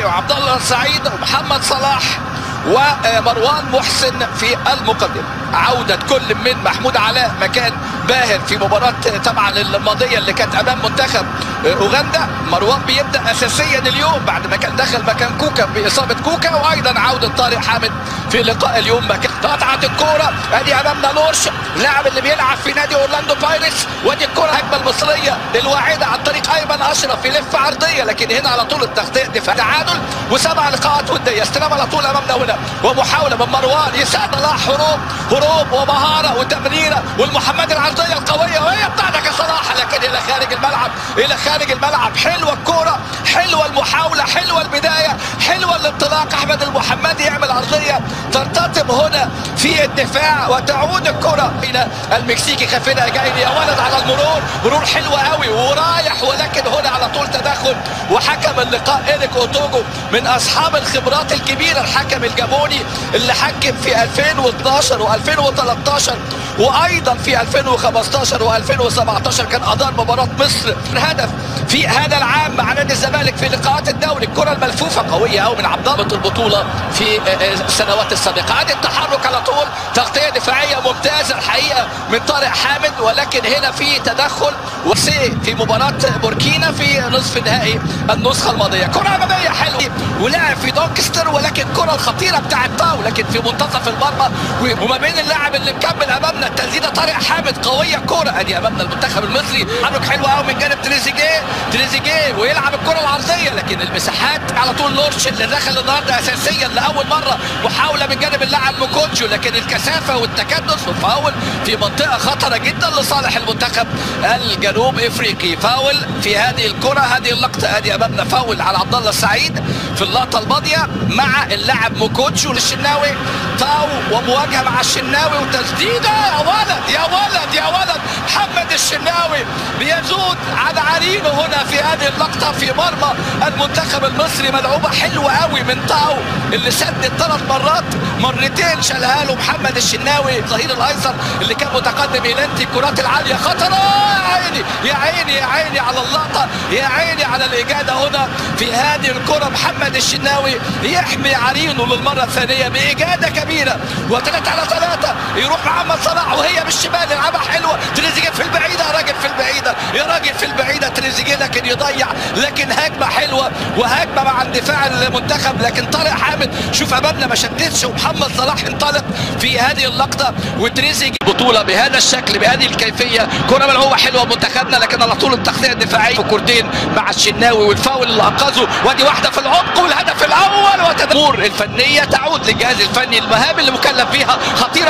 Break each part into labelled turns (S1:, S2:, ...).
S1: الشناوي وعبد الله السعيد ومحمد صلاح ومروان محسن في المقدمة عودة كل من محمود علاء مكان باهر في مباراة طبعا الماضية اللي كانت أمام منتخب أوغندا مروان بيبدأ أساسيا اليوم بعد ما كان دخل مكان كوكا بإصابة كوكا وأيضا عودة طارق حامد في لقاء اليوم مكان قطعت الكورة أدي أمامنا نورش اللاعب اللي بيلعب في نادي أورلاندو بايرتس وأدي الكورة هجمة المصرية الواعدة عن طريق أيمن أشرف يلف عرضية لكن هنا على طول التغطية دفاع تعادل وسبع لقاءات ودية استلام على طول أمامنا هنا ومحاولة من مروان يساعد صلاح هروب هروب ومهارة وتمريرة والمحمد العرضية القوية وهي بتاعتك يا صلاح لكن إلى خارج الملعب إلى خارج الملعب حلوة الكورة حلوة المحاولة حلوة البداية حلوة الانطلاق أحمد المحمدي يعمل عرضية ترتطم هنا في الدفاع وتعود الكرة إلى المكسيكي خفينا جاي يا ولد على المرور مرور حلو قوي ورايح ولكن هنا على طول تدخل وحكم اللقاء إيريك أوتوجو من أصحاب الخبرات الكبيرة الحكم الجابوني اللي حكم في 2012 و2013 وأيضا في 2015 و2017 كان أدار مباراة مصر هدف في هذا العام مع نادي الزمالك في لقاءات الدوري الكرة الملفوفة قوية قوي من عبد الله البطولة في السنوات السابقة عاد التحرك على طول تغطية دفاعية ممتازة الحقيقة من طارق حامد ولكن هنا في تدخل وسي في مباراة بوركينا في نصف نهائي النسخة الماضية كرة أمامية حلوة ولعب في دونكستر ولكن الكرة الخطيرة بتاعت تاو لكن في منتصف المرمى وما بين اللاعب اللي مكمل أمامنا التسديدة طارق حامد قوية كرة أدي أمامنا المنتخب المصري تحرك حلو قوي من جانب تريزيجيه تريزيجيه ويلعب الكرة العرضية لكن المساحات على طول لورش اللي دخل النهارده أساسيا لأول مرة محاولة من جانب اللاعب موكوتشو لكن الكثافة والتكدس وفاول في منطقة خطرة جدا لصالح المنتخب الجنوب افريقي فاول في هذه الكرة هذه اللقطة ادي امامنا فاول على عبد الله السعيد في اللقطة الماضية مع اللاعب موكوتشو للشناوي تاو ومواجهة مع الشناوي وتسديدة يا ولد يا ولد يا ولد محمد الشناوي بيزود عن عرينه هنا في هذه اللقطة في مرمى المنتخب المصري ملعوبة حلوة قوي من تاو اللي سدد ثلاث مرات مرتين شالها له محمد الشناوي الظهير الايسر اللي كان متقدم يلانتي الكرات العاليه خطره يا عيني يا عيني يا عيني على اللقطه يا عيني على الاجاده هنا في هذه الكره محمد الشناوي يحمي عرينه للمره الثانيه باجاده كبيره وثلاثه على ثلاثه يروح محمد صلاح وهي بالشمال يلعبها حلوه تريزيجيه في البعيده يا راجل في البعيده يا راجل في البعيده تريزيجيه لكن يضيع لكن هجمه حلوه وهجمه مع اندفاع المنتخب لكن طارق حامد شوف امامنا ما شتتش ومحمد صلاح انطلق في هذه اللقطه وتريزيجيه بطوله بهذا الشكل بهذه الكيفيه كره ملعوبه حلوه منتخبنا لكن على طول التغطيه الدفاعيه كورتين مع الشناوي والفاول اللي انقذه وادي واحده في العمق والهدف الاول وتدمر الفنيه تعود للجهاز الفني المهام اللي مكلف بيها خطيره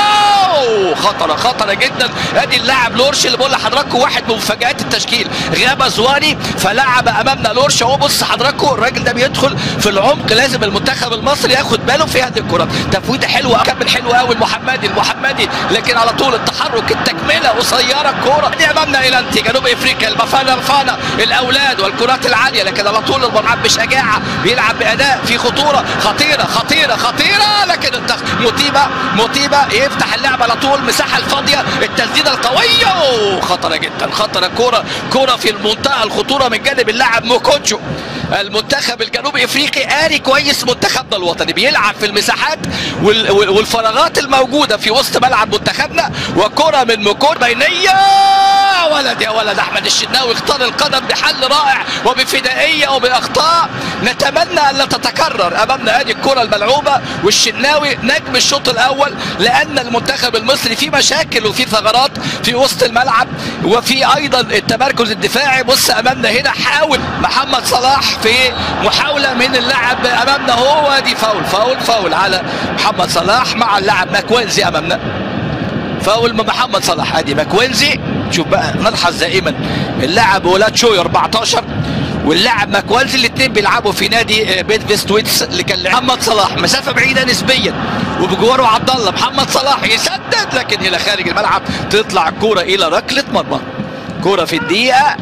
S1: الكره خطره خطره جدا ادي اللاعب لورش اللي بقول لحضراتكم واحد من مفاجات التشكيل غاب زواني فلعب امامنا لورش اهو بص حضراتكم الراجل ده بيدخل في العمق لازم المنتخب المصري ياخد باله في هذه الكره تفويته حلوه كمل حلو قوي المحمدي المحمدي لكن على طول التحرك التكمله قصيره الكوره دي امامنا ايلانتي جنوب افريقيا البافانا الفانا الاولاد والكرات العاليه لكن على طول الملعب بشجاعه بيلعب باداء في خطوره خطيره خطيره خطيره لكن التخ... موتيبا موتيبا يفتح اللعب على طول مساحه الفاضيه التسديده القويه أوه، خطره جدا خطره كوره كوره في المنتهى الخطوره من جانب اللاعب موكوتشو المنتخب الجنوبي افريقي قاري كويس منتخبنا الوطني بيلعب في المساحات وال- وال- والفراغات الموجوده في وسط ملعب منتخبنا وكره من موكوت بينيه يا ولد يا ولد احمد الشناوي اختار القدم بحل رائع وبفدائيه وباخطاء نتمنى ان لا تتكرر امامنا هذه الكره الملعوبه والشناوي نجم الشوط الاول لان المنتخب المصري فيه مشاكل وفيه ثغرات في وسط الملعب وفي ايضا التمركز الدفاعي بص امامنا هنا حاول محمد صلاح في محاوله من اللاعب امامنا هو دي فاول فاول فاول على محمد صلاح مع اللاعب ماكوينزي امامنا فاول من محمد صلاح ادي ماكوينزي شوف بقى نلحظ دائما اللاعب ولاد شوي 14 واللاعب ماكوينزي الاثنين بيلعبوا في نادي آه، بيت فيستويتس اللي كان محمد صلاح مسافه بعيده نسبيا وبجواره عبد الله محمد صلاح يسدد لكن الى خارج الملعب تطلع الكوره الى ركله مرمى كوره في الدقيقه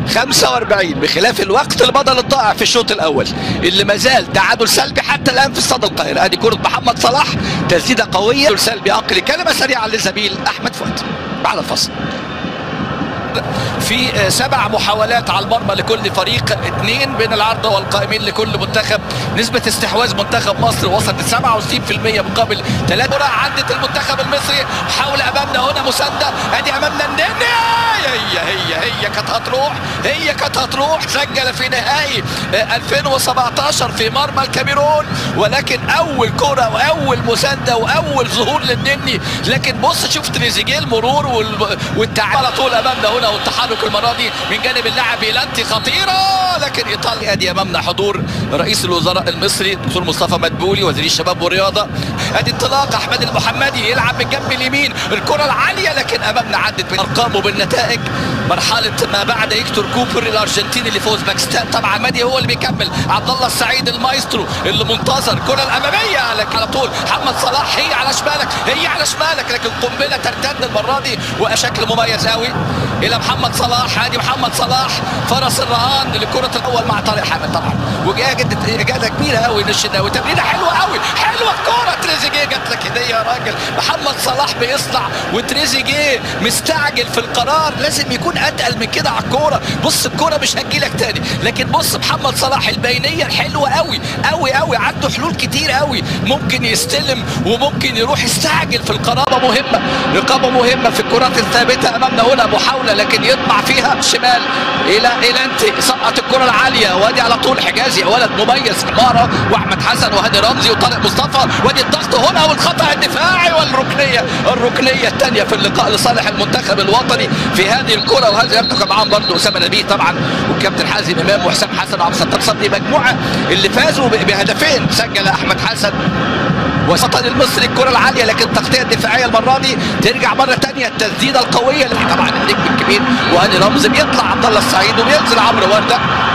S1: 45 بخلاف الوقت البدل الضائع في الشوط الاول اللي ما زال تعادل سلبي حتى الان في استاد القاهره ادي كره محمد صلاح تسديده قويه سلبي عقلي كلمه سريعه للزميل احمد فؤاد بعد الفصل مصر في سبع محاولات على المرمى لكل فريق اثنين بين العارضه والقائمين لكل منتخب نسبه استحواذ منتخب مصر وصلت 67% مقابل ثلاثة كرة عدت المنتخب المصري حاول امامنا هنا مسانده ادي امامنا النني هي هي هي كانت هتروح هي كانت هتروح سجل في نهائي 2017 في مرمى الكاميرون ولكن اول كرة واول مسانده واول ظهور للنني لكن بص شوف تريزيجيه المرور والتعب على طول امامنا هنا والتحرك المره دي من جانب اللاعب ايلانتي خطيره لكن ايطاليا ادي امامنا حضور رئيس الوزراء المصري الدكتور مصطفى مدبولي وزير الشباب والرياضه ادي انطلاق احمد المحمدي يلعب من جنب اليمين الكره العاليه لكن امامنا عدت بالارقام وبالنتائج مرحله ما بعد هيكتور كوبر الارجنتيني اللي فوز باكستان طبعا مادي هو اللي بيكمل عبد الله السعيد المايسترو اللي منتظر الكره الاماميه لكن على طول محمد صلاح هي على شمالك هي على شمالك لكن قنبله ترتد المره دي وشكل مميز قوي الى محمد صلاح ادي محمد صلاح فرس الرهان لكره الاول مع طارق حامد طبعا وجاده اجاده كبيره قوي للشناوي تمريره حلوه قوي حلوه الكوره تريزيجيه جات لك هديه يا راجل محمد صلاح بيصنع وتريزيجيه مستعجل في القرار لازم يكون اتقل من كده على الكوره بص الكوره مش هتجيلك تاني لكن بص محمد صلاح البينيه الحلوه قوي قوي قوي عنده حلول كتير قوي ممكن يستلم وممكن يروح يستعجل في القرابه مهمه رقابه مهمه في الكرات الثابته امامنا هنا محاوله لكن يطمع فيها شمال الى الى سقط الكره العاليه وادي على طول حجازي ولد مميز عماره واحمد حسن وهاني رمزي وطارق مصطفى وادي الضغط هنا والخطا الدفاعي والركنيه الركنيه الثانيه في اللقاء لصالح المنتخب الوطني في هذه الكره وهذا يبدو معاهم برضه اسامه نبيه طبعا والكابتن حازم امام وحسام حسن وعبد الستار صبري مجموعه اللي فازوا بهدفين سجل احمد حسن وسطن المصري الكره العاليه لكن التغطيه الدفاعيه المره دي ترجع مره ثانيه التسديده القويه اللي طبعا النجم الكبير وهاني رمزي بيطلع عبد الله السعيد وبينزل عمرو ورده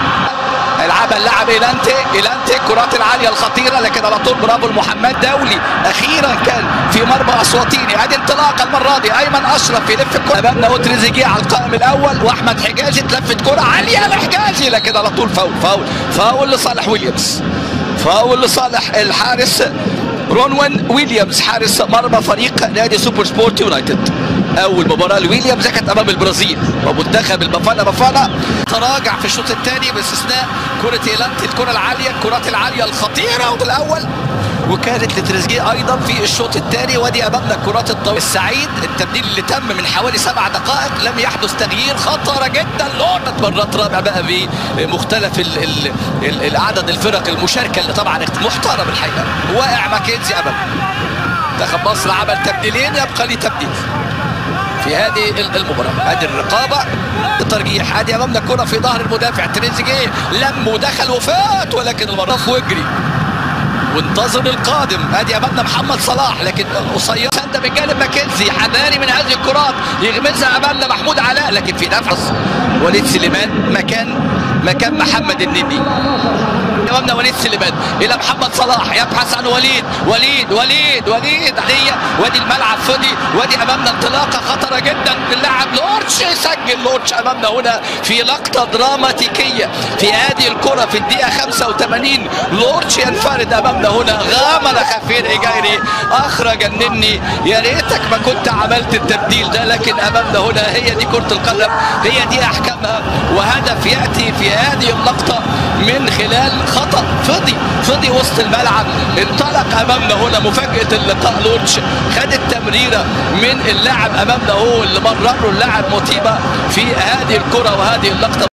S1: يلعبها اللاعب ايلانتي ايلانتي الكرات العاليه الخطيره لكن على طول برافو المحمد دولي اخيرا كان في مرمى اسواطيني ادي انطلاقه المره دي ايمن اشرف يلف الكره امامنا هو تريزيجيه على القائم الاول واحمد حجازي تلفت كره عاليه لحجازي لكن على طول فاول فاول فاول لصالح ويليامز فاول لصالح الحارس رونوين ويليامز حارس مرمى فريق نادي سوبر سبورت يونايتد اول مباراه لويليامز كانت امام البرازيل ومنتخب البافانا بافانا تراجع في الشوط الثاني باستثناء كره ايلانتي الكره العاليه الكرات العاليه الخطيره في الاول وكانت لتريزيجيه ايضا في الشوط الثاني ودي امامنا الكرات الطويله السعيد التبديل اللي تم من حوالي سبع دقائق لم يحدث تغيير خطره جدا لورد مرات رابع بقى بمختلف ال ال ال العدد الفرق المشاركه اللي طبعا محترم الحقيقه واقع ماكنزي امام منتخب مصر عمل تبديلين يبقى لي تبديل في هذه المباراة ادي الرقابة الترجيح ادي امامنا كرة في ظهر المدافع تريزيجيه لم ودخل وفات ولكن المرة واجري وانتظر القادم ادي امامنا محمد صلاح لكن قصير سند من جانب ماكنزي حذاري من هذه الكرات يغمزها امامنا محمود علاء لكن في نفس وليد سليمان مكان مكان محمد النني امامنا وليد سليمان الى محمد صلاح يبحث عن وليد وليد وليد وليد هي وادي الملعب فضي وادي امامنا انطلاقه خطره جدا للاعب لورتش يسجل لورتش امامنا هنا في لقطه دراماتيكيه في هذه الكره في الدقيقه 85 لورتش ينفرد امامنا هنا غامر خفير ايجايري اخرج النني يا ريتك ما كنت عملت التبديل ده لكن امامنا هنا هي دي كره القدم هي دي احكامها وهدف ياتي في هذه اللقطه من خلال خطا فضي فضي وسط الملعب انطلق امامنا هنا مفاجاه اللقاء لورتش خد التمريره من اللاعب امامنا هو اللي مرر له اللاعب موتيبا في هذه الكره وهذه اللقطه